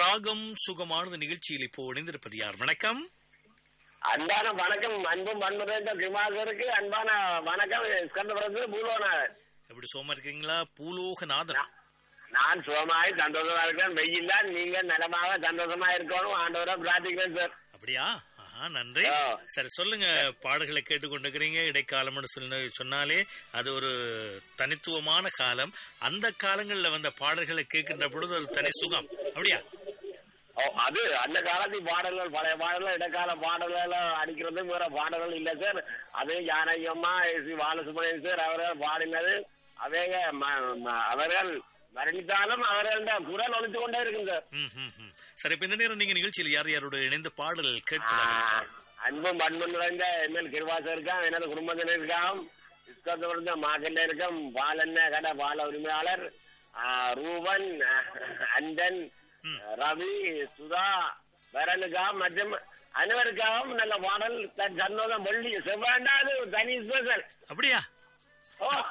ராகம் சுகமானது நிகழ்ச்சியில் இப்போ இணைந்திருப்பது யார் வணக்கம் அன்பான வணக்கம் அன்பும் பண்புரைந்த கிருமாசருக்கு அன்பான வணக்கம் ஸ்கந்தபுரத்து பூலோநாதன் எப்படி சோமா இருக்கீங்களா பூலோகநாதன் நான் சுகமாய் சந்தோஷமா இருக்கேன் வெயில் தான் நீங்க நலமாக சந்தோஷமா இருக்கணும் ஆண்டவரை பிரார்த்திக்கிறேன் சார் அப்படியா ஆஹா நன்றி ஆ. சரி சொல்லுங்க பாடல்களை கேட்டுக்கொண்டிருக்கிறீங்க இடைக்காலம்னு சொன்ன சொன்னாலே அது ஒரு தனித்துவமான காலம் அந்த காலங்கள்ல வந்த பாடல்களை கேட்கின்ற பொழுது ஒரு தனி சுகம் அப்படியா ஓ, அது அந்த காலத்து பாடல்கள் பழைய பாடல்கள் இடைக்கால பாடல்கள் அடிக்கிறது வேற பாடல்கள் இல்ல சார் அது ஜானகியம்மா சி பாலசுப்ரமணியன் சார் அவர்கள் பாடினது அவங்க ம- ம- அவர்கள் மரணித்தாலும் அவர்கள் குரல் ஒழித்து கொண்டே இருக்கு சார் ம், ம், ம். சரி இப்ப இந்த நேரம் நீங்க நிகழ்ச்சியில் யார் யாரோட இணைந்து பாடல் ஆ, கேட்பதாக அன்பும் பண்பும் நிறைந்த எம்எல் கிருவாசம் இருக்கான் எனது குடும்பத்தினர் இருக்காம் இஸ்கத்தோட மாக்கல்ல இருக்கும் பாலண்ண கடை பால உரிமையாளர் ஆ, ரூபன் அந்தன் ரவி சுதா வரனுக்கா மற்றும் அனைவருக்காகவும் நல்ல பாடல் தன் சந்தோஷம் வெள்ளி செவ்வாண்டாவது தனி ஸ்பெஷல் அப்படியா ஓ